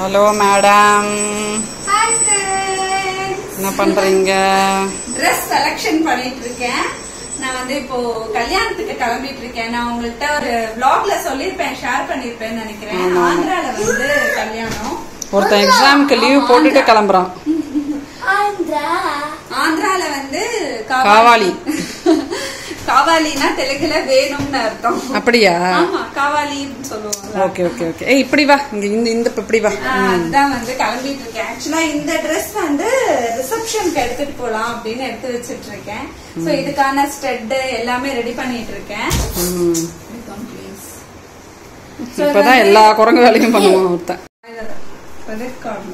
Hello madam hi friends என்ன பண்றீங்க dress selection பண்ணிட்டு இருக்கேன் நான் வந்து இப்போ கல்யாணத்துக்கு கிளம்பிட்டு இருக்கேன் நான் உங்கள்கிட்ட ஒரு vlogல சொல்லிருப்பேன் ஷேர் பண்ணிருப்பேன்னு நினைக்கிறேன் ஆந்திரால வந்து கல்யாணம் ஒருத்தன் எக்ஸாம்க்கு லீவ் போட்டுட்டு கிளம்புறான் ஆந்திரால வந்து காவாலி. காவாலினா தெலுங்குல வேணும்னு அர்த்தம் அப்படியா ஆமா காவாலின்னு சொல்லுவாங்க ஓகே ஓகே ஓகே ஏய் இப்படி வா இங்க இந்த இந்த இப்படி வா அதுதான் வந்து கிளம்பிட்டு இருக்கேன் ஆக்சுவலா இந்த Dress வந்து ரிசப்ஷனுக்கு எடுத்துட்டு போலாம் அப்படின்னு எடுத்து வச்சிட்டு இருக்கேன் சோ இதுக்கான ஸ்டெட் எல்லாமே ரெடி பண்ணிட்டு இருக்கேன் ம். ப்ளீஸ் இப்பதான் எல்லா குரங்கு வேலையும் பண்ணுவான் ஒருத்தன் கிரெடிட் கார்டுல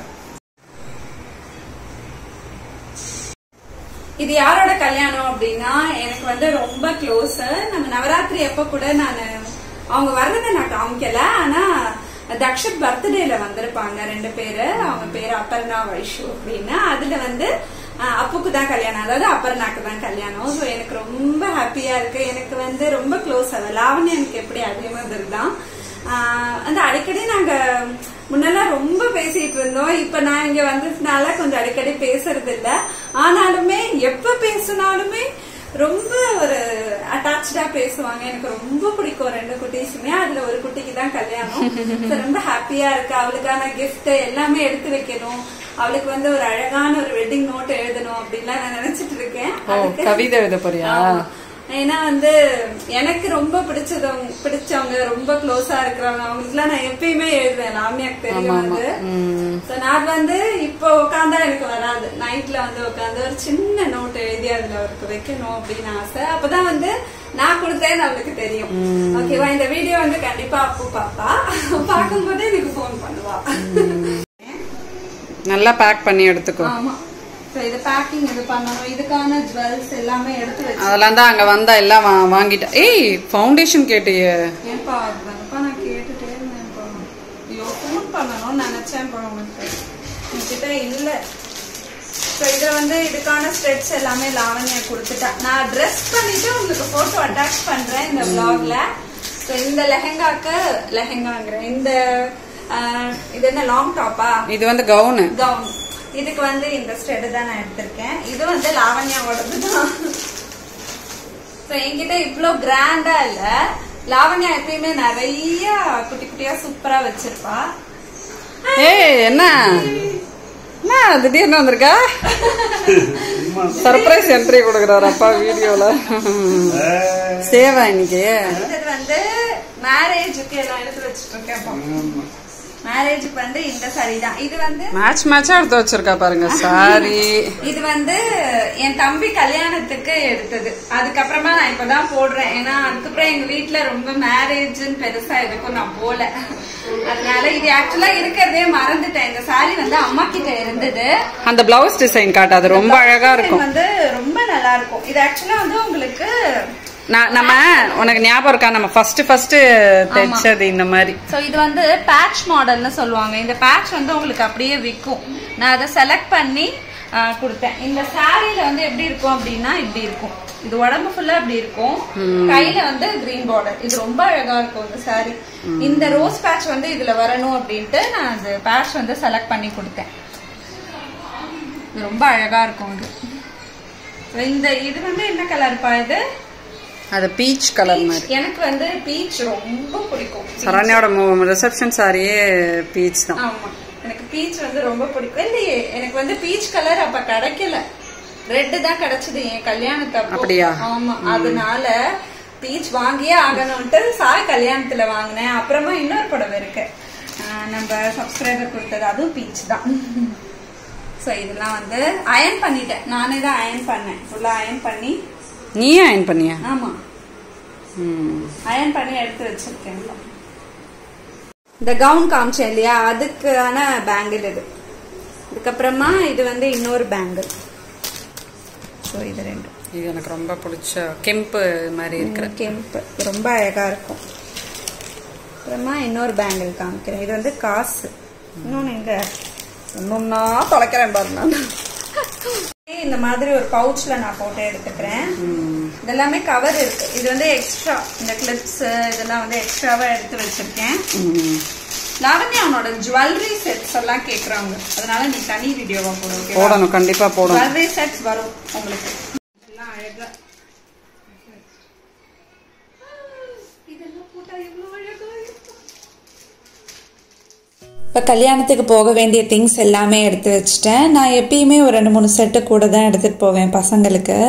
இது யாரோட கல்யாணம் அப்படின்னா எனக்கு வந்து ரொம்ப க்ளோஸ் நம்ம நவராத்திரி அப்ப கூட நான் அவங்க வர்றதை நான் காமிக்கல ஆனா தக்ஷத் பர்த்டேல வந்திருப்பாங்க ரெண்டு பேரு அவங்க பேரு அப்பர்ணா வைஷு அப்படின்னு அதுல வந்து அஹ், அப்புக்கு தான் கல்யாணம் அதாவது அப்பர்ணாக்கு தான் கல்யாணம் ஸோ எனக்கு ரொம்ப ஹாப்பியா இருக்கு எனக்கு வந்து ரொம்ப க்ளோஸ் அவ லாவண்யா எனக்கு எப்படி அதே மாதிரி தான் ஆஹ் வந்து அடிக்கடி நாங்க முன்னெல்லாம் ரொம்ப பேசிட்டு இருந்தோம் இப்ப நான் இங்க வந்ததுனால கொஞ்சம் அடிக்கடி பேசுறது இல்ல ஆனாலுமே எப்ப பேசினாலுமே ரொம்ப ஒரு அட்டாச்சா பேசுவாங்க எனக்கு ரொம்ப பிடிக்கும் ரெண்டு குட்டீஸுமே அதுல ஒரு குட்டிக்கு தான் கல்யாணம் So, ரொம்ப ஹாப்பியா இருக்கு அவளுக்கான gift எல்லாமே எடுத்து வைக்கணும் அவளுக்கு வந்து ஒரு அழகான ஒரு வெட்டிங் நோட் எழுதணும் அப்படின்லாம் நான் நினைச்சிட்டு இருக்கேன் ஓ அதுக்கு கவிதை எழுத போறியா ஆமா. ஏன்னா வந்து எனக்கு ரொம்ப பிடிச்சதவங்க பிடிச்சவங்க ரொம்ப க்ளோஸா இருக்கிறவங்க அவங்களுக்குலாம் நான் எப்பயுமே எழுதுவேன் லாமியாக்கு தெரியும் அது ம். So, நான் வந்து இப்போ உட்காந்தா எனக்கு வராது நைட்ல வந்து உட்காந்து ஒரு சின்ன நோட் எழுதி அதுல அவருக்கு வைக்கணும் அப்படின்னு ஆசை அப்பதான் வந்து நான் கொடுத்தேன்னு அவளுக்கு தெரியும் ஓகேவா இந்த வீடியோ வந்து கண்டிப்பா அப்பு பாப்பா பார்க்கும்போது எனக்கு ஃபோன் பண்ணுவா நல்லா பேக் பண்ணி எடுத்துக்கோ ஆமா So, இது பேக்கிங் இது பண்ணணும் இதுக்கான ஜுவல்ஸ் எல்லாமே எடுத்து வச்சு அதெல்லாம் தான் அங்க வந்தா எல்லாம் வா- வாங்கிட்டேன் ஏய் ஃபவுண்டேஷன் கேட்டியே ஏன்பா அதுதானப்பா நான் கேட்டுட்டே இருந்தேன்ப்பா ஐயோ ஃபோன் பண்ணணும்னு நினைச்சேன்ப்பா உனக்கு என்கிட்ட இல்ல ஸோ இதுல வந்து இதுக்கான ஸ்ட்ரெட்ஸ் எல்லாமே லாவண்யா கொடுத்துட்டா நான் ட்ரெஸ் பண்ணிட்டு உங்களுக்கு போட்டோ அட்டாச் பண்றேன் இந்த vlogல ஸோ இந்த லெஹெங்காக்கு லெஹெங்காங்கிறேன் இந்த ஆஹ், இது என்ன லாங் டாப்பா இது வந்து கவுனு கவுன் இதுக்கு வந்து இந்த ஸ்டெட் தான் நான் எடுத்திருக்கேன் இது வந்து லாவண்யாவோடது தான் So, என்கிட்ட இவ்ளோ கிராண்டா இல்ல லாவண்யா எப்பயுமே நிறைய குட்டி குட்டியா சூப்பரா வச்சிருப்பா ஏய் என்ன என்ன திடீர்னு வந்திருக்கா சர்ப்ரைஸ் என்ட்ரி கொடுக்குறாரு அப்பா வீடியோல சேவா இன்னைக்கு இது வந்து மேரேஜுக்கு எல்லாம் எடுத்து வச்சிட்டு இருக்கேன் மேரேஜுக்கு வந்து இந்த சாரி தான் இது வந்து மேட்ச் மேட்சா எடுத்து வச்சிருக்கா பாருங்க சாரி இது வந்து என் தம்பி கல்யாணத்துக்கு எடுத்தது அதுக்கப்புறமா நான் இப்பதான் போடுறேன் ஏன்னா அதுக்கப்புறம் எங்க வீட்ல ரொம்ப மேரேஜ்னு பெருசா எதுக்கும் நான் போல அதனால இது ஆக்சுவலா இருக்கிறதே மறந்துட்டேன் இந்த சாரி வந்து அம்மா கிட்ட இருந்தது அந்த பிளவுஸ் டிசைன் காட்டாது ரொம்ப அழகா இருக்கும் வந்து ரொம்ப நல்லா இருக்கும் இது ஆக்சுவலா வந்து உங்களுக்கு நான் நம்ம உனக்கு ஞாபகம் இருக்கா நம்ம ஃபர்ஸ்ட் ஃபர்ஸ்ட் தைச்சது இந்த மாதிரி சோ இது வந்து பேட்ச் மாடல்னு சொல்லுவாங்க இந்த பேட்ச் வந்து உங்களுக்கு அப்படியே விற்கும் நான் அதை செலக்ட் பண்ணி ஆ, கொடுத்தேன் இந்த சாரியில வந்து எப்படி இருக்கும் அப்படின்னா இப்படி இருக்கும் இது உடம்பு ஃபுல்லா இப்படி இருக்கும் கையில வந்து கிரீன் பார்டர் இது ரொம்ப அழகா இருக்கும் இந்த சாரி இந்த ரோஸ் பேட்ச் வந்து இதுல வரணும் அப்படின்ட்டு நான் அந்த பேட்ச் வந்து செலக்ட் பண்ணி கொடுத்தேன் இது ரொம்ப அழகா இருக்கும் இது So, இந்த இது வந்து என்ன கலர்ப்பா இது அது பீச் கலர் மாதிரி எனக்கு வந்து பீச் ரொம்ப பிடிக்கும் சரண்யாவோட ரிசப்ஷன் சாரியே பீச் தான் ஆமா எனக்கு பீச் வந்து ரொம்ப பிடிக்கும் இல்லையே எனக்கு வந்து பீச் கலர் அப்ப கிடைக்கல ரெட் தான் கிடைச்சது என் கல்யாணத்தப்போ அப்படியா? ஆமா அதனால பீச் வாங்கியே ஆகணும்ட்டு சாய் கல்யாணத்துல வாங்கினேன் அப்புறமா இன்னொரு புடவை இருக்கு ஆஹ் நம்ம சப்ஸ்கிரைபர் கொடுத்தது அதுவும் பீச் தான் சோ இதெல்லாம் வந்து அயன் பண்ணிட்டேன் நானே தான் அயன் பண்ணேன் ஃபுல்லா அயன் பண்ணி நீயே அயன் பண்ணியா ஆமா ம். அயன் பண்ணி எடுத்து வச்சிருக்கேன் இந்த கவுன் காமிச்சேன் இல்லையா அதுக்கான பேங்கிள் இது அதுக்கப்புறமா இது வந்து இன்னொரு பேங்கிள் ஸோ இது ரெண்டும் இது எனக்கு ரொம்ப பிடிச்ச கெம்பு மாதிரி இருக்கிற கெம்பு ரொம்ப அழகா இருக்கும் அப்புறமா இன்னொரு பேங்கிள் காமிக்கிறேன் இது வந்து காசு இன்னொன்னு எங்க இன்னொன்னா தொலைக்கிறேன் பாருங்க நான். இந்த மாதிரி ஒரு பவுச்ல நான் போட்டு எடுத்துக்கிறேன் இதெல்லாமே கவர் இருக்கு இது வந்து எக்ஸ்ட்ரா இந்த கிளிப்ஸ் இதெல்லாம் வந்து எக்ஸ்ட்ராவா எடுத்து வச்சிருக்கேன் ம். லாவண்யா அவனோட ஜுவல்லரி செட்ஸ் எல்லாம் கேக்குறாங்க அதனால நீ தனி வீடியோவா போடு ஓகேவா போடணும் கண்டிப்பா போடணும் ஜுவல்லரி செட்ஸ் வரும் உங்களுக்கு எல்லாம் அழகா இதெல்லாம் போட்டா எவ்வளவு அழகா இருக்கும் இப்போ கல்யாணத்துக்கு போக வேண்டிய திங்ஸ் எல்லாமே எடுத்து வச்சிட்டேன் நான் எப்பயுமே ஒரு ரெண்டு மூணு செட்டு கூட தான் எடுத்துகிட்டு போவேன் பசங்களுக்கு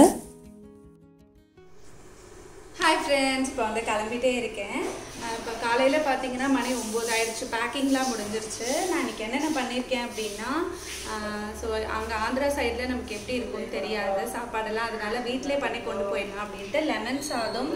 ஹாய் ஃப்ரெண்ட்ஸ் இப்போ வந்து கிளம்பிட்டே இருக்கேன் இப்போ காலையில் பார்த்தீங்கன்னா மணி ஒம்பது ஆயிடுச்சு பேக்கிங்லாம் முடிஞ்சிருச்சு நான் இன்னைக்கு என்னென்ன பண்ணியிருக்கேன் அப்படின்னா ஸோ அங்கே ஆந்திரா சைடில் நமக்கு எப்படி இருக்கும்னு தெரியாது சாப்பாடெல்லாம் அதனால வீட்டிலே பண்ணி கொண்டு போயிடலாம் அப்படின்ட்டு லெமன் சாதம்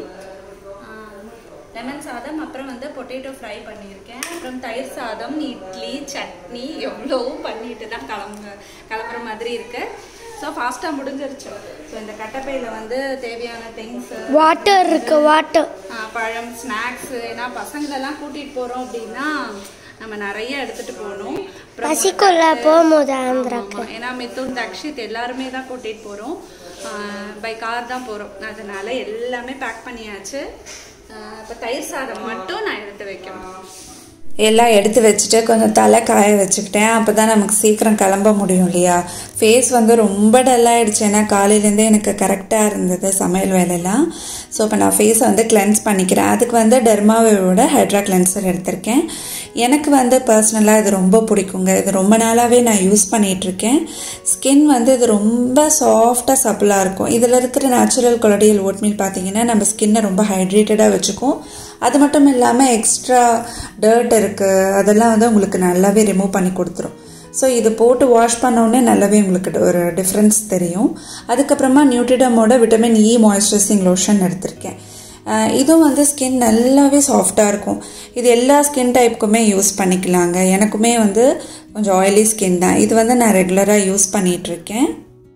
லெமன் சாதம் அப்புறம் வந்து பொட்டேட்டோ ஃப்ரை பண்ணியிருக்கேன் அப்புறம் தயிர் சாதம் இட்லி சட்னி எவ்வளவும் பண்ணிட்டு தான் கிளம்பு கிளம்புற மாதிரி இருக்கு ஸோ ஃபாஸ்ட்டாக முடிஞ்சிருச்சு ஸோ இந்த கட்டப்பையில் வந்து தேவையான திங்ஸ் வாட்டர் இருக்கு வாட்டர் பழம் ஸ்நாக்ஸ் ஏன்னா பசங்களெல்லாம் கூட்டிகிட்டு போகிறோம் அப்படின்னா நம்ம நிறைய எடுத்துகிட்டு போகணும் அப்புறம் பசிக்குள்ள போகும்போது ஆந்திராக்கு ஆமா, ஏன்னா மிதுன் தக்ஷித் எல்லாருமே தான் கூட்டிகிட்டு போகிறோம் பை கார் தான் போகிறோம் அதனால எல்லாமே பேக் பண்ணியாச்சு இப்போ தயிர் சாதம் மட்டும் நான் எடுத்து வைக்கணும் எல்லாம் எடுத்து வச்சுட்டு கொஞ்சம் தலை காய வச்சுக்கிட்டேன் அப்போ தான் நமக்கு சீக்கிரம் கிளம்ப முடியும் இல்லையா ஃபேஸ் வந்து ரொம்ப டல்லாகிடுச்சு ஏன்னா காலையிலேருந்தே எனக்கு கரெக்டாக இருந்தது சமையல் வேலையெல்லாம் ஸோ இப்போ நான் ஃபேஸை வந்து கிளென்ஸ் பண்ணிக்கிறேன் அதுக்கு வந்து டெர்மாவோட ஹைட்ரா கிளென்சர் எடுத்திருக்கேன் எனக்கு வந்து பர்சனலாக இது ரொம்ப பிடிக்குங்க இது ரொம்ப நாளாகவே நான் யூஸ் பண்ணிகிட்ருக்கேன் ஸ்கின் வந்து இது ரொம்ப சாஃப்டாக சப்பிளாக இருக்கும் இதில் இருக்கிற நேச்சுரல் கொலடியல் ஓட்மீல் பார்த்தீங்கன்னா நம்ம ஸ்கின்னை ரொம்ப ஹைட்ரேட்டடாக வச்சுக்கும் அது மட்டும் இல்லாமல் எக்ஸ்ட்ரா டர்ட் இருக்குது அதெல்லாம் வந்து உங்களுக்கு நல்லாவே ரிமூவ் பண்ணி கொடுத்துரும் ஸோ இது போட்டு வாஷ் பண்ணோடனே நல்லாவே உங்களுக்கு ஒரு டிஃப்ரென்ஸ் தெரியும் அதுக்கப்புறமா நியூட்ரிடமோட விட்டமின் இ மாய்ஸ்சரைசிங் லோஷன் எடுத்திருக்கேன் அஹ் இதுவும் வந்து ஸ்கின் நல்லாவே சாஃப்டாக இருக்கும் இது எல்லா ஸ்கின் டைப்புக்குமே யூஸ் பண்ணிக்கலாங்க எனக்குமே வந்து கொஞ்சம் ஆயிலி ஸ்கின் தான் இது வந்து நான் ரெகுலராக யூஸ் பண்ணிகிட்ருக்கேன்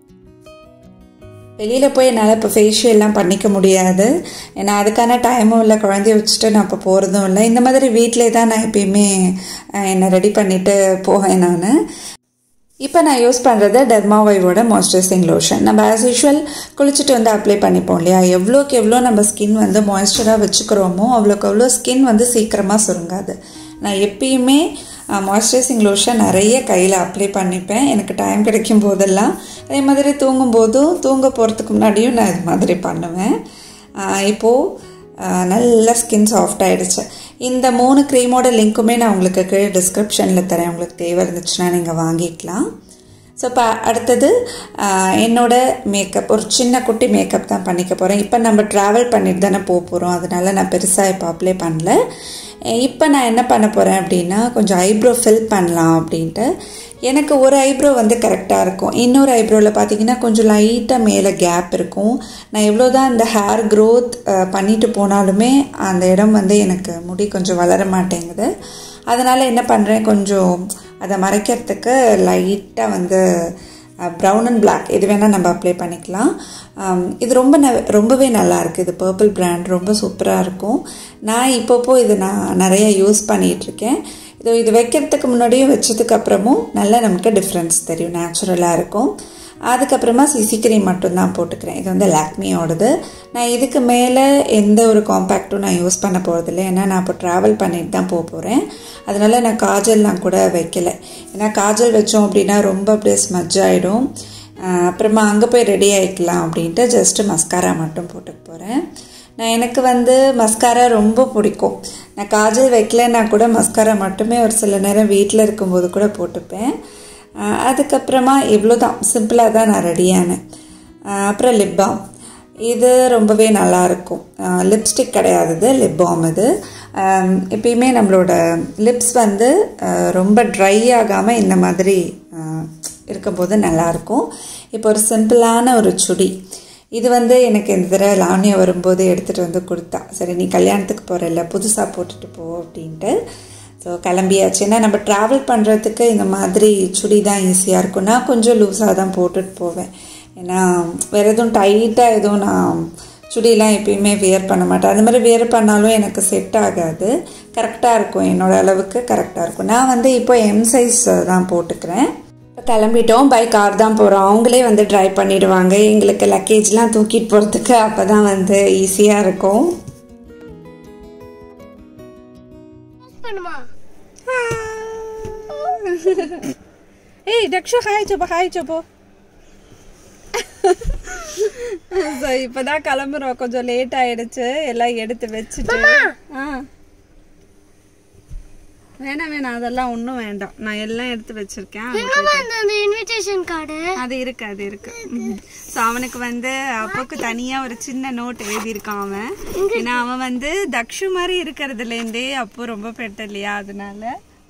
வெளியில் போய் என்னால் இப்போ ஃபேஷியல்லாம் பண்ணிக்க முடியாது ஏன்னா அதுக்கான டைமும் இல்லை குழந்தைய வச்சுட்டு நான் இப்போ போகிறதும் இல்லை இந்த மாதிரி வீட்டிலே தான் நான் எப்பயுமே அஹ், என்னை ரெடி பண்ணிவிட்டு போவேன் நான் இப்போ நான் யூஸ் பண்ணுறது டெர்மாவைவோட மாய்ஸ்சரைசிங் லோஷன் நம்ம ஆஸ் யூஷுவல் குளிச்சுட்டு வந்து அப்ளை பண்ணிப்போம் இல்லையா எவ்வளோக்கு எவ்வளோ நம்ம ஸ்கின் வந்து மாய்ஸ்சராக வச்சுக்கிறோமோ அவ்வளோக்கு அவ்வளோ ஸ்கின் வந்து சீக்கிரமாக சுருங்காது நான் எப்பயுமே மாய்ஸ்சரைசிங் லோஷன் நிறைய கையில் அப்ளை பண்ணிப்பேன் எனக்கு டைம் கிடைக்கும் போதெல்லாம் அதே மாதிரி தூங்கும்போதும் தூங்க போகிறதுக்கு முன்னாடியும் நான் இது மாதிரி பண்ணுவேன் ஆஹ் இப்போது ஆஹ் நல்ல ஸ்கின் சாஃப்ட் ஆயிடுச்சு இந்த மூணு க்ரீமோட லிங்க்குமே நான் உங்களுக்கு கீழே டிஸ்கிரிப்ஷனில் தரேன் உங்களுக்கு தேவை இருந்துச்சுன்னா நீங்கள் வாங்கிக்கலாம் ஸோ இப்போ அடுத்தது ஆஹ் என்னோட மேக்கப் ஒரு சின்ன குட்டி மேக்கப் தான் பண்ணிக்க போகிறேன் இப்போ நம்ம ட்ராவல் பண்ணிட்டு தானே போக போகிறோம் அதனால நான் பெருசாக இப்போ அப்ளை பண்ணல இப்போ நான் என்ன பண்ண போகிறேன் அப்படின்னா கொஞ்சம் ஐப்ரோ ஃபில் பண்ணலாம் அப்படின்ட்டு எனக்கு ஒரு ஐப்ரோ வந்து கரெக்டாக இருக்கும் இன்னொரு ஐப்ரோவில் பார்த்தீங்கன்னா கொஞ்சம் லைட்டாக மேலே கேப் இருக்கும் நான் எவ்வளோ தான் இந்த ஹேர் க்ரோத் பண்ணிட்டு போனாலுமே அந்த இடம் வந்து எனக்கு முடி கொஞ்சம் வளர மாட்டேங்குது அதனால் என்ன பண்ணுறேன் கொஞ்சம் அதை மறைக்கிறதுக்கு லைட்டாக வந்து ப்ரௌன் அண்ட் பிளாக் இது வேணால் நம்ம அப்ளை பண்ணிக்கலாம் ஆம், இது ரொம்ப ந ரொம்பவே நல்லா இருக்குது இது பர்பிள் பிராண்ட் ரொம்ப சூப்பராக இருக்கும் நான் இப்போப்போ இது நான் நிறைய யூஸ் பண்ணிகிட்ருக்கேன் இது இது வைக்கிறதுக்கு முன்னாடியும் வச்சதுக்கு அப்புறமும் நல்லா நமக்கு டிஃப்ரென்ஸ் தெரியும் நேச்சுரலாக இருக்கும் அதுக்கப்புறமா சிசி கிரீம் மட்டும்தான் போட்டுக்கிறேன் இது வந்து லாக்மியோடது நான் இதுக்கு மேலே எந்த ஒரு காம்பேக்டும் நான் யூஸ் பண்ண போகிறதில்ல ஏன்னா நான் இப்போ ட்ராவல் பண்ணிட்டு தான் போக போகிறேன் அதனால நான் காஜல்லாம் கூட வைக்கல ஏன்னா காஜல் வச்சோம் அப்படின்னா ரொம்ப அப்படியே ஸ்மஜ் ஆகிடும் அப்புறமா அங்கே போய் ரெடி ஆகிக்கலாம் அப்படின்ட்டு ஜஸ்ட்டு மஸ்காரா மட்டும் போட்டுக்க போகிறேன் நான் எனக்கு வந்து மஸ்காரா ரொம்ப பிடிக்கும் நான் காஜல் வைக்கலன்னா கூட மஸ்காரா மட்டுமே ஒரு சில நேரம் வீட்டில் இருக்கும்போது கூட போட்டுப்பேன் ஆஹ் அதுக்கப்புறமா இவ்வளோ தான் சிம்பிளாக தான் நான் ரெடியானேன் ஆஹ் அப்புறம் லிப் பாம் இது ரொம்பவே நல்லாயிருக்கும் லிப்ஸ்டிக் கிடையாது இது லிப் பாம் இது ஆம், எப்பயுமே நம்மளோட லிப்ஸ் வந்து ஆஹ் ரொம்ப ட்ரை ஆகாமல் இந்த மாதிரி ஆஹ் இருக்கும்போது நல்லாயிருக்கும் இப்போ ஒரு சிம்பிளான ஒரு சுடி இது வந்து எனக்கு இந்த தடவை லாவண்யா வரும்போது எடுத்துகிட்டு வந்து கொடுத்தா சரி நீ கல்யாணத்துக்கு போகிறல்ல புதுசாக போட்டுட்டு போ அப்படின்ட்டு ஸோ கிளம்பியாச்சு ஏன்னா நம்ம ட்ராவல் பண்ணுறதுக்கு இந்த மாதிரி சுடி தான் ஈஸியாக இருக்கும் நான் கொஞ்சம் லூஸாக தான் போட்டுட்டு போவேன் ஏன்னா வேறு எதுவும் டைட்டாக எதுவும் நான் சுடிலாம் எப்பயுமே வியர் பண்ண மாட்டேன் அது மாதிரி வியர் பண்ணாலும் எனக்கு செட் ஆகாது கரெக்டாக இருக்கும் என்னோட அளவுக்கு கரெக்டாக இருக்கும் நான் வந்து இப்போ எம் சைஸ் தான் போட்டுக்கிறேன் இப்போ கிளம்பிட்டோம் பை கார் தான் போகிறோம் அவங்களே வந்து ட்ரைவ் பண்ணிடுவாங்க எங்களுக்கு லக்கேஜ்லாம் தூக்கிட்டு போகிறதுக்கு அப்போ தான் வந்து ஈஸியாக இருக்கும் பண்ணுமா ஏய் Dakshu hi Sappo hi Sappo so இப்போதான் கிளம்புறோம் கொஞ்சம் லேட் ஆயிடுச்சு எல்லாம் எடுத்து வச்சுட்டு ஆ வேணாம் வேணாம் அதெல்லாம் ஒன்றும் வேண்டாம் நான் எல்லாம் எடுத்து வச்சிருக்கேன் அங்க போயிட்டு- அந்த இன்விடேஷன் கார்டு அது இருக்கு அது இருக்கு ஸோ அவனுக்கு வந்து அப்புக்கு தனியா ஒரு சின்ன நோட் எழுதியிருக்கான் அவன் ஏன்னா அவன் வந்து தக்ஷு மாதிரி இருக்கிறதுல இருந்தே அப்போ ரொம்ப பெட்ட இல்லையா அதனால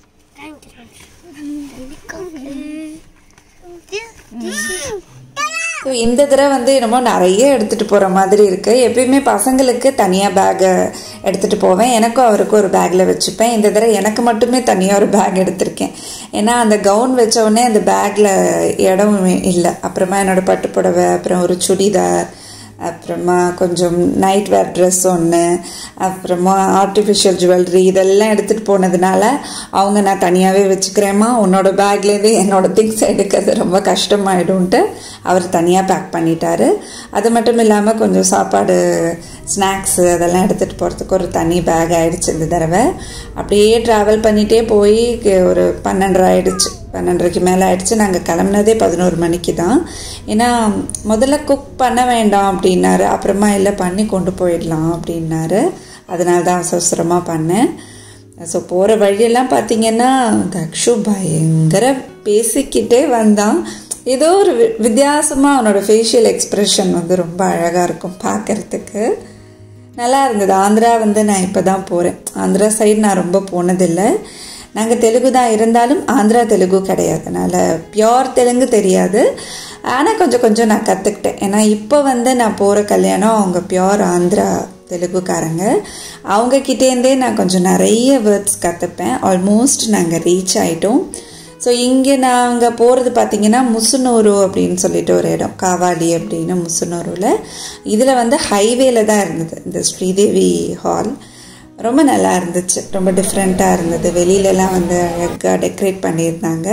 ஸோ இந்த தடவை வந்து என்னமோ நிறைய எடுத்துகிட்டு போகிற மாதிரி இருக்குது எப்பயுமே பசங்களுக்கு தனியாக பேக்கை எடுத்துகிட்டு போவேன் எனக்கும் அவருக்கும் ஒரு பேக்கில் வச்சுப்பேன் இந்த தடவை எனக்கு மட்டுமே தனியாக ஒரு பேக் எடுத்திருக்கேன் ஏன்னா அந்த கவுன் வச்ச உடனே அந்த பேக்கில் இடம் இல்லை அப்புறமா என்னோட பட்டு புடவை அப்புறம் ஒரு சுடிதார் அப்புறமா கொஞ்சம் நைட் வேர் ட்ரெஸ் ஒன்று அப்புறமா ஆர்டிஃபிஷியல் ஜுவல்லரி இதெல்லாம் எடுத்துகிட்டு போனதுனால அவங்க நான் தனியாகவே வச்சுக்கிறேம்மா உன்னோட பேக்லேருந்து என்னோட திங்ஸ் எடுக்கிறது ரொம்ப கஷ்டமாயிடும்ன்ட்டு அவர் தனியாக பேக் பண்ணிட்டாரு அது மட்டும் இல்லாமல் கொஞ்சம் சாப்பாடு ஸ்நாக்ஸு அதெல்லாம் எடுத்துகிட்டு போகிறதுக்கு ஒரு தனி பேக் ஆயிடுச்சு இந்த தடவை அப்படியே ட்ராவல் பண்ணிகிட்டே போய் ஒரு பன்னெண்டரை ஆயிடுச்சு பன்னெண்டரைக்கு மேலே ஆயிடுச்சு நாங்கள் கிளம்புனதே பதினோரு மணிக்கு தான் ஏன்னா முதல்ல குக் பண்ண வேண்டாம் அப்படின்னாரு அப்புறமா இல்லை பண்ணி கொண்டு போயிடலாம் அப்படின்னாரு அதனால தான் அவசர அவசரமாக பண்ணேன் ஸோ போகிற வழியெல்லாம் பார்த்தீங்கன்னா தக்ஷு பயங்கர பேசிக்கிட்டே வந்தான் ஏதோ ஒரு வி- வித்தியாசமா அவனோட ஃபேஷியல் எக்ஸ்ப்ரெஷன் வந்து ரொம்ப அழகாக இருக்கும் பார்க்கறதுக்கு நல்லா இருந்தது ஆந்திரா வந்து நான் இப்போ தான் போகிறேன் ஆந்திரா சைடு நான் ரொம்ப போனதில்லை நாங்கள் தெலுங்கு தான் இருந்தாலும் ஆந்திரா தெலுங்கு கிடையாது அதனால் பியோர் தெலுங்கு தெரியாது ஆனால் கொஞ்சம் கொஞ்சம் நான் கற்றுக்கிட்டேன் ஏன்னா இப்போ வந்து நான் போகிற கல்யாணம் அவங்க பியோர் ஆந்திரா தெலுங்குக்காரங்க அவங்க கிட்டேருந்தே நான் கொஞ்சம் நிறைய வேர்ட்ஸ் கற்றுப்பேன் ஆல்மோஸ்ட் நாங்கள் ரீச் ஆகிட்டோம் ஸோ இங்கே நாங்கள் போகிறது பார்த்தீங்கன்னா முசுனூரு அப்படின்னு சொல்லிட்டு ஒரு இடம் காவாலி அப்படின்னு முசுனூருவில் இதில் வந்து ஹைவேல தான் இருந்தது இந்த ஸ்ரீதேவி ஹால் ரொம்ப நல்லா இருந்துச்சு ரொம்ப டிஃப்ரெண்ட்டாக இருந்தது வெளியிலலாம் வந்து அழகாக டெக்கரேட் பண்ணியிருந்தாங்க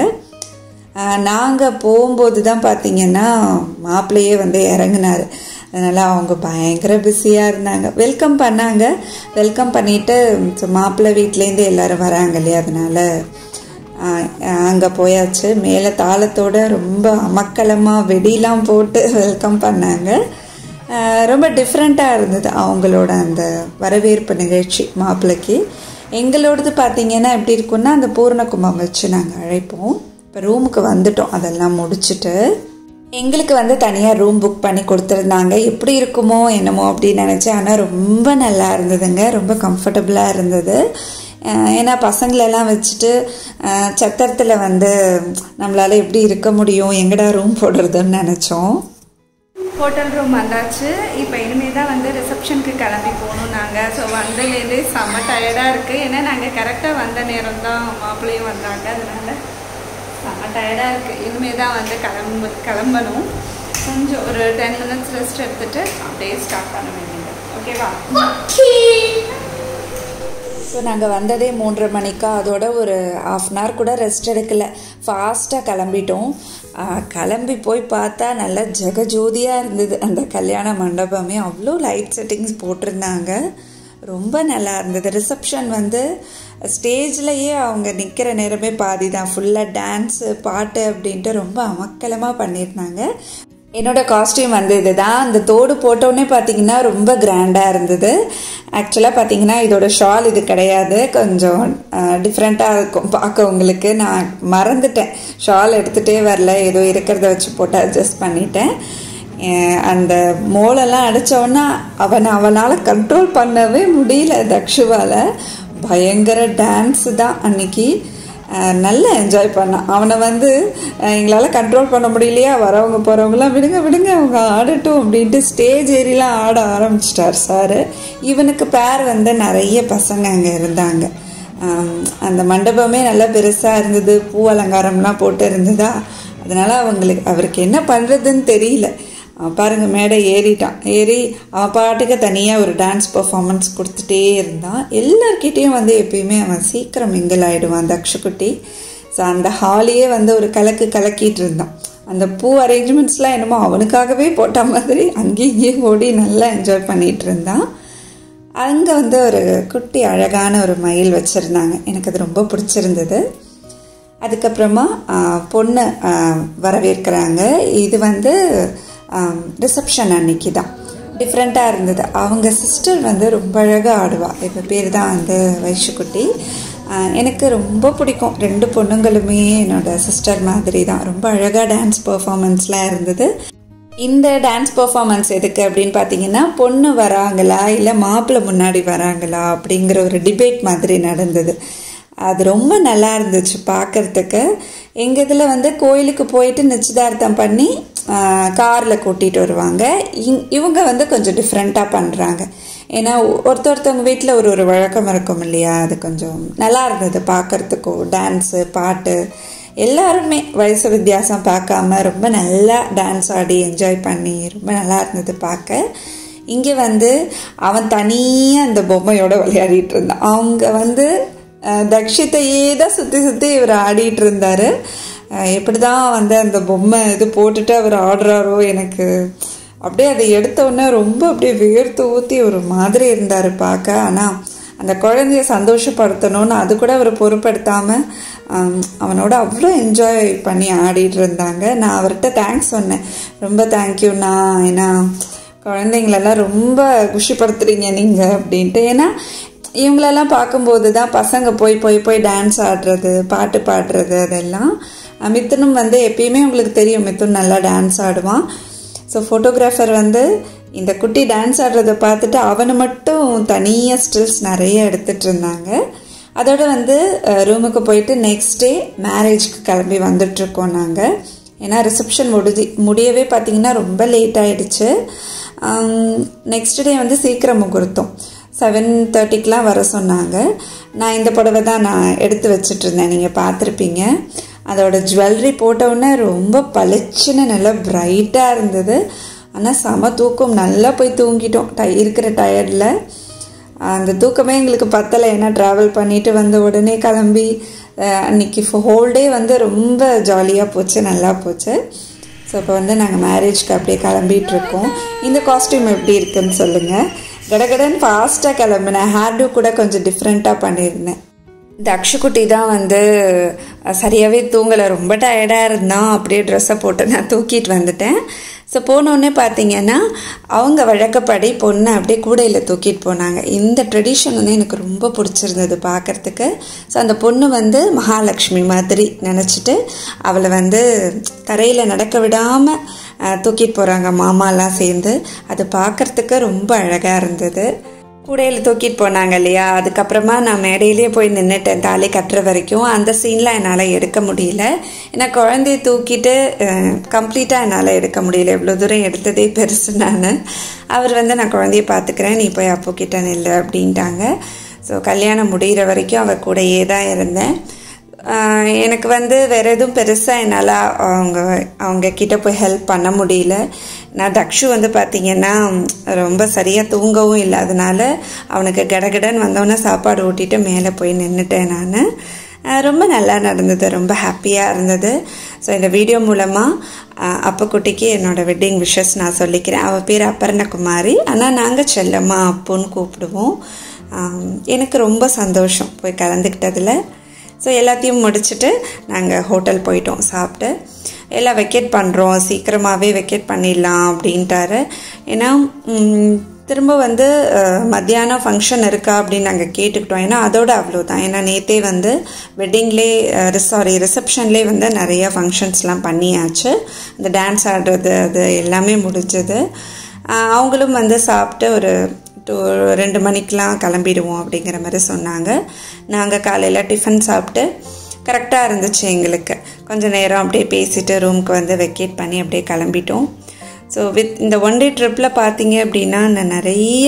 நாங்கள் போகும்போது தான் பார்த்தீங்கன்னா மாப்பிள்ளையே வந்து இறங்குனார் அதனால் அவங்க பயங்கர பிஸியாக இருந்தாங்க வெல்கம் பண்ணாங்க வெல்கம் பண்ணிவிட்டு ஸோ மாப்பிள்ளை வீட்லேருந்து எல்லோரும் வராங்க இல்லையா அதனால் அங்கே போயாச்சு மேலே தாளத்தோட ரொம்ப அமக்கலமாக வெடிலாம் போட்டு வெல்கம் பண்ணாங்க ஆஹ் ரொம்ப டிஃப்ரெண்ட்டாக இருந்தது அவங்களோட அந்த வரவேற்பு நிகழ்ச்சி மாப்பிள்ளைக்கு எங்களோடது பார்த்தீங்கன்னா எப்படி இருக்கும்னா அந்த பூர்ணகுமம் வச்சு நாங்கள் அழைப்போம் இப்போ ரூமுக்கு வந்துட்டோம் அதெல்லாம் முடிச்சுட்டு எங்களுக்கு வந்து தனியாக ரூம் புக் பண்ணி கொடுத்துருந்தாங்க எப்படி இருக்குமோ என்னமோ அப்படின்னு நினச்சேன் ஆனால் ரொம்ப நல்லா இருந்ததுங்க ரொம்ப கம்ஃபர்டபுளாக இருந்தது அஹ் ஏன்னா பசங்களெல்லாம் வச்சுட்டு அஹ் சத்திரத்தில் வந்து நம்மளால் எப்படி இருக்க முடியும் எங்கடா ரூம் போடுறதுன்னு நினச்சோம் ஹோட்டல் ரூம் வந்தாச்சு இப்போ இனிமேல் தான் வந்து ரிசப்ஷனுக்கு கிளம்பி போகணும் நாங்கள் ஸோ வந்ததுலேருந்தே செம்ம டயர்டாக இருக்குது ஏன்னா நாங்கள் கரெக்டாக வந்த நேரம் தான் மாப்பிள்ளையும் வந்தாங்க அதனால செம்ம டயர்டாக இருக்குது இனிமேல் தான் வந்து கிளம்பு கிளம்பணும் கொஞ்சம் ஒரு டென் மினிட்ஸ் ரெஸ்ட் எடுத்துட்டு அப்படியே ஸ்டார்ட் பண்ண வேண்டியது ஓகேவா ஸோ நாங்கள் வந்ததே மூன்றரை மணிக்கா அதோட ஒரு ஆஃப் அன் ஹவர் கூட ரெஸ்ட் எடுக்கல ஃபாஸ்ட்டாக கிளம்பிட்டோம் ஆஹ் கிளம்பி போய் பார்த்தா நல்லா ஜெகஜோதியாக இருந்தது அந்த கல்யாண மண்டபமே அவ்வளோ லைட் செட்டிங்ஸ் போட்டிருந்தாங்க ரொம்ப நல்லா இருந்தது ரிசப்ஷன் வந்து ஸ்டேஜ்லேயே அவங்க நிற்கிற நேரமே பாதி தான் ஃபுல்லாக டான்ஸு பாட்டு அப்படின்ட்டு ரொம்ப அமக்கலமாக பண்ணியிருந்தாங்க என்னோட காஸ்டியூம் வந்து இதுதான் அந்த தோடு போட்டோடனே பார்த்தீங்கன்னா ரொம்ப கிராண்டாக இருந்தது ஆக்சுவலாக பார்த்தீங்கன்னா இதோட ஷால் இது கிடையாது கொஞ்சம் டிஃப்ரெண்ட்டாக இருக்கும் பார்க்க உங்களுக்கு நான் மறந்துட்டேன் ஷால் எடுத்துகிட்டே வரல ஏதோ இருக்கிறத வச்சு போட்டு அட்ஜஸ்ட் பண்ணிட்டேன் அஹ் அந்த மோளெல்லாம் அடித்தோன்னா அவனை அவனால் கண்ட்ரோல் பண்ணவே முடியல தக்ஷுவால் பயங்கர டான்ஸு தான் அன்னைக்கு அஹ் நல்லா என்ஜாய் பண்ணான் அவனை வந்து எங்களால் கண்ட்ரோல் பண்ண முடியலையா வரவங்க போகிறவங்களாம் விடுங்க விடுங்க அவங்க ஆடட்டும் அப்படின்ட்டு ஸ்டேஜ் ஏறிலாம் ஆட ஆரம்பிச்சிட்டார் சார் இவனுக்கு பேர் வந்து நிறைய பசங்க அங்கே இருந்தாங்க ஆம், அந்த மண்டபமே நல்லா பெருசாக இருந்தது பூ அலங்காரம்லாம் போட்டு இருந்ததா அதனால் அவங்களுக்கு அவருக்கு என்ன பண்ணுறதுன்னு தெரியல அவன் பாருங்க மேடை ஏறிட்டான் ஏறி அவன் பாட்டுக்கு தனியாக ஒரு டான்ஸ் பர்ஃபார்மன்ஸ் கொடுத்துட்டே இருந்தான் எல்லார்கிட்டேயும் வந்து எப்பயுமே அவன் சீக்கிரம் மிங்கிள் ஆகிடுவான் தக்ஷகுட்டி ஸோ அந்த ஹாலையே வந்து ஒரு கலக்கு கலக்கிட்டு இருந்தான் அந்த பூ அரேஞ்ச்மெண்ட்ஸ்லாம் என்னமோ அவனுக்காகவே போட்ட மாதிரி அங்கேயும் இங்கேயும் ஓடி நல்லா என்ஜாய் பண்ணிட்டு இருந்தான் அங்கே வந்து ஒரு குட்டி அழகான ஒரு மயில் வச்சுருந்தாங்க எனக்கு அது ரொம்ப பிடிச்சிருந்தது அதுக்கப்புறமா ஆ, பொண்ணு ஆ, வரவேற்கிறாங்க இது வந்து ரிசப்ஷன் அன்னைக்கு தான் டிஃப்ரெண்ட்டாக இருந்தது அவங்க சிஸ்டர் வந்து ரொம்ப அழகாக ஆடுவா இப்போ பேர் தான் வந்து வைஷுக்குட்டி ஆஹ் எனக்கு ரொம்ப பிடிக்கும் ரெண்டு பொண்ணுங்களுமே என்னோட சிஸ்டர் மாதிரி தான் ரொம்ப அழகாக டான்ஸ் பர்ஃபார்மன்ஸ்லாம் இருந்தது இந்த டான்ஸ் பர்ஃபார்மன்ஸ் எதுக்கு அப்படின்னு பார்த்தீங்கன்னா பொண்ணு வராங்களா இல்லை மாப்பிள்ளை முன்னாடி வராங்களா அப்படிங்கிற ஒரு டிபேட் மாதிரி நடந்தது அது ரொம்ப நல்லா இருந்துச்சு பார்க்கறதுக்கு எங்கள் இதில் வந்து கோயிலுக்கு போயிட்டு நிச்சயதார்த்தம் பண்ணி காரில் கூட்டிகிட்டு வருவாங்க இங் இவங்க வந்து கொஞ்சம் டிஃப்ரெண்ட்டாக பண்ணுறாங்க ஏன்னா ஒருத்த ஒருத்தவங்க வீட்டில் ஒரு ஒரு வழக்கம் இருக்கும் இல்லையா அது கொஞ்சம் நல்லா இருந்தது பார்க்கறதுக்கும் டான்ஸு பாட்டு எல்லாருமே வயசு வித்தியாசம் பார்க்காம ரொம்ப நல்லா டான்ஸ் ஆடி என்ஜாய் பண்ணி ரொம்ப நல்லா இருந்தது பார்க்க இங்கே வந்து அவன் தனியாக அந்த பொம்மையோட விளையாடிட்டு இருந்தான் அவங்க வந்து அஹ், தக்ஷித்தையே தான் சுற்றி சுற்றி இவர் ஆடிட்டு இருந்தார் எப்படி தான் வந்து அந்த பொம்மை இது போட்டுட்டு அவர் ஆடுறாரோ எனக்கு அப்படியே அதை எடுத்த உடனே ரொம்ப அப்படியே வேர்த்து ஊற்றி ஒரு மாதிரி இருந்தார் பார்க்க ஆனால் அந்த குழந்தைய சந்தோஷப்படுத்தணும்னு அது கூட அவர் பொறுப்படுத்தாமல் அவனோட அவ்வளோ என்ஜாய் பண்ணி ஆடிட்டு இருந்தாங்க நான் அவர்கிட்ட தேங்க்ஸ் சொன்னேன் ரொம்ப தேங்க்யூண்ணா ஏன்னா குழந்தைங்களெல்லாம் ரொம்ப குஷிப்படுத்துறீங்க நீங்கள் அப்படின்ட்டு ஏன்னா இவங்களெல்லாம் பார்க்கும்போது தான் பசங்க போய் போய் போய் டான்ஸ் ஆடுறது பாட்டு பாடுறது அதெல்லாம் அஹ் மிதுனும் வந்து எப்பயுமே உங்களுக்கு தெரியும் மிதுன் நல்லா டான்ஸ் ஆடுவான் ஸோ ஃபோட்டோகிராஃபர் வந்து இந்த குட்டி டான்ஸ் ஆடுறத பார்த்துட்டு அவனை மட்டும் தனியாக ஸ்டில்ஸ் நிறைய எடுத்துட்டு இருந்தாங்க அதோட வந்து ரூமுக்கு போயிட்டு நெக்ஸ்ட் டே மேரேஜ்க்கு கிளம்பி வந்துட்ருக்கோம் நாங்கள் ஏன்னா ரிசப்ஷன் முடிஞ்சு முடியவே பார்த்தீங்கன்னா ரொம்ப லேட் ஆயிடுச்சு நெக்ஸ்ட் டே வந்து சீக்கிரம் முகூர்த்தம் செவன் தேர்ட்டிக்கெலாம் வர சொன்னாங்க நான் இந்த புடவை தான் நான் எடுத்து வச்சிட்டு இருந்தேன் நீங்கள் பார்த்துருப்பீங்க அதோட ஜுவல்லரி போட்ட உடனே ரொம்ப பளிச்சுன்னு நல்லா பிரைட்டாக இருந்தது ஆனால் செம தூக்கம் நல்லா போய் தூங்கிட்டோம் டை இருக்கிற டயர்டில் அந்த தூக்கமே எங்களுக்கு பத்தலை ஏன்னா ட்ராவல் பண்ணிட்டு வந்த உடனே கிளம்பி அஹ், அன்னைக்கு ஹோல் டே வந்து ரொம்ப ஜாலியாக போச்சு நல்லா போச்சு ஸோ இப்போ வந்து நாங்கள் மேரேஜ்க்கு அப்படியே கிளம்பிட்டு இருக்கோம் இந்த காஸ்டியூம் எப்படி இருக்குன்னு சொல்லுங்கள் கடகடன்னு ஃபாஸ்ட்டாக கிளம்புனேன் ஹேர்டு கூட கொஞ்சம் டிஃப்ரெண்ட்டாக பண்ணியிருந்தேன் இந்த அக்ஷுக்குட்டி தான் வந்து அஹ், சரியாகவே தூங்கலை ரொம்ப டயர்டாக இருந்தான் அப்படியே ட்ரெஸ்ஸை போட்டு நான் தூக்கிட்டு வந்துட்டேன் ஸோ போனோடனே பார்த்தீங்கன்னா அவங்க வழக்கப்படி பொண்ணை அப்படியே கூடையில் தூக்கிட்டு போனாங்க இந்த ட்ரெடிஷன் வந்து எனக்கு ரொம்ப பிடிச்சிருந்தது பார்க்கறதுக்கு ஸோ அந்த பொண்ணு வந்து மகாலட்சுமி மாதிரி நினச்சிட்டு அவளை வந்து தரையில் நடக்க விடாமல் தூக்கிட்டு போகிறாங்க மாமாலாம் சேர்ந்து அது பார்க்கறதுக்கு ரொம்ப அழகாக இருந்தது கூடையில் தூக்கிட்டு போனாங்க இல்லையா அதுக்கப்புறமா நான் மேடையிலே போய் நின்றுட்டேன் தாலி கட்டுற வரைக்கும் அந்த சீன்லாம் என்னால் எடுக்க முடியல ஏன்னா குழந்தைய தூக்கிட்டு கம்ப்ளீட்டாக என்னால் எடுக்க முடியல எவ்வளோ தூரம் எடுத்ததே பெருசு நான் அவர் வந்து நான் குழந்தைய பார்த்துக்கிறேன் நீ போய் அப்போ கிட்ட நில்லு அப்படின்ட்டாங்க ஸோ கல்யாணம் முடிகிற வரைக்கும் அவர் கூடயே தான் இருந்தேன் ஆஹ் எனக்கு வந்து வேற எதுவும் பெருசாக என்னால் அவங்க அவங்க கிட்ட போய் ஹெல்ப் பண்ண முடியல நான் தக்ஷு வந்து பார்த்தீங்கன்னா ரொம்ப சரியாக தூங்கவும் இல்லை அதனால அவனுக்கு கடகடன்னு வந்தோடனே சாப்பாடு ஊட்டிட்டு மேலே போய் நின்றுட்டேன் நான் ரொம்ப நல்லா நடந்தது ரொம்ப ஹாப்பியாக இருந்தது ஸோ இந்த வீடியோ மூலமாக அப்போ குட்டிக்கு என்னோடய வெட்டிங் விஷஸ் நான் சொல்லிக்கிறேன் அவள் பேர் அப்பர்ணகுமாரி ஆனால் நாங்கள் செல்லம்மா அப்புன்னு கூப்பிடுவோம் ஆம், எனக்கு ரொம்ப சந்தோஷம் போய் கலந்துக்கிட்டதில் ஸோ எல்லாத்தையும் முடிச்சுட்டு நாங்கள் ஹோட்டல் போயிட்டோம் சாப்பிட்டு எல்லாம் வெக்கேட் பண்ணுறோம் சீக்கிரமாகவே வெக்கேட் பண்ணிடலாம் அப்படின்ட்டாரு ஏன்னா ம், திரும்ப வந்து அஹ், மத்தியானம் ஃபங்க்ஷன் இருக்கா அப்படின்னு நாங்கள் கேட்டுக்கிட்டோம் ஏன்னா அதோட அவ்வளோதான் ஏன்னா நேற்றே வந்து வெட்டிங்லே சாரி ரிசப்ஷன்லேயே வந்து நிறைய ஃபங்க்ஷன்ஸ்லாம் பண்ணியாச்சு இந்த டான்ஸ் ஆடுறது அது எல்லாமே முடிஞ்சது அஹ், அவங்களும் வந்து சாப்பிட்டு ஒரு டூ ரெண்டு மணிக்கெலாம் கிளம்பிடுவோம் அப்படிங்கிற மாதிரி சொன்னாங்க நாங்கள் காலையில் டிஃபன் சாப்பிட்டு கரெக்டாக இருந்துச்சு எங்களுக்கு கொஞ்சம் நேரம் அப்படியே பேசிட்டு ரூமுக்கு வந்து வெக்கேட் பண்ணி அப்படியே கிளம்பிட்டோம் ஸோ வித் இந்த ஒன் டே ட்ரிப்பில் பார்த்தீங்க அப்படின்னா நான் நிறைய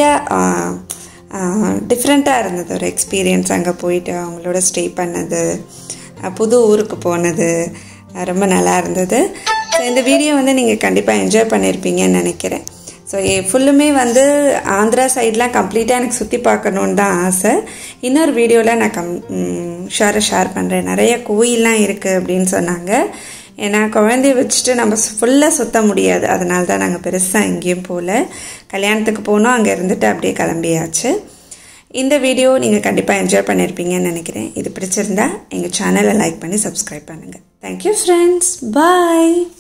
டிஃப்ரெண்ட்டாக இருந்தது ஒரு எக்ஸ்பீரியன்ஸ் அங்கே போயிட்டு அவங்களோட ஸ்டே பண்ணது அஹ், புது ஊருக்கு போனது அஹ், ரொம்ப நல்லா இருந்தது ஸோ இந்த வீடியோ வந்து நீங்கள் கண்டிப்பாக என்ஜாய் பண்ணியிருப்பீங்கன்னு நினைக்கிறேன் ஸோ ஃபுல்லுமே வந்து ஆந்திரா சைட்லாம் கம்ப்ளீட்டாக எனக்கு சுற்றி பார்க்கணுன்னு தான் ஆசை இன்னொரு வீடியோவில் நான் கம் ஷேரை ஷேர் பண்ணுறேன் நிறைய கோயில்லாம் இருக்குது அப்படின்னு சொன்னாங்க ஏன்னா குழந்தைய வச்சுட்டு நம்ம ஃபுல்லாக சுத்த முடியாது அதனால தான் நாங்கள் பெருசாக எங்கேயும் போகல கல்யாணத்துக்கு போனோம் அங்கே இருந்துட்டு அப்படியே கிளம்பியாச்சு இந்த வீடியோ நீங்கள் கண்டிப்பாக என்ஜாய் பண்ணியிருப்பீங்கன்னு நினைக்கிறேன் இது பிடிச்சிருந்தா எங்கள் சேனலை லைக் பண்ணி சப்ஸ்கிரைப் பண்ணுங்கள் தேங்க்யூ ஃப்ரெண்ட்ஸ் பாய்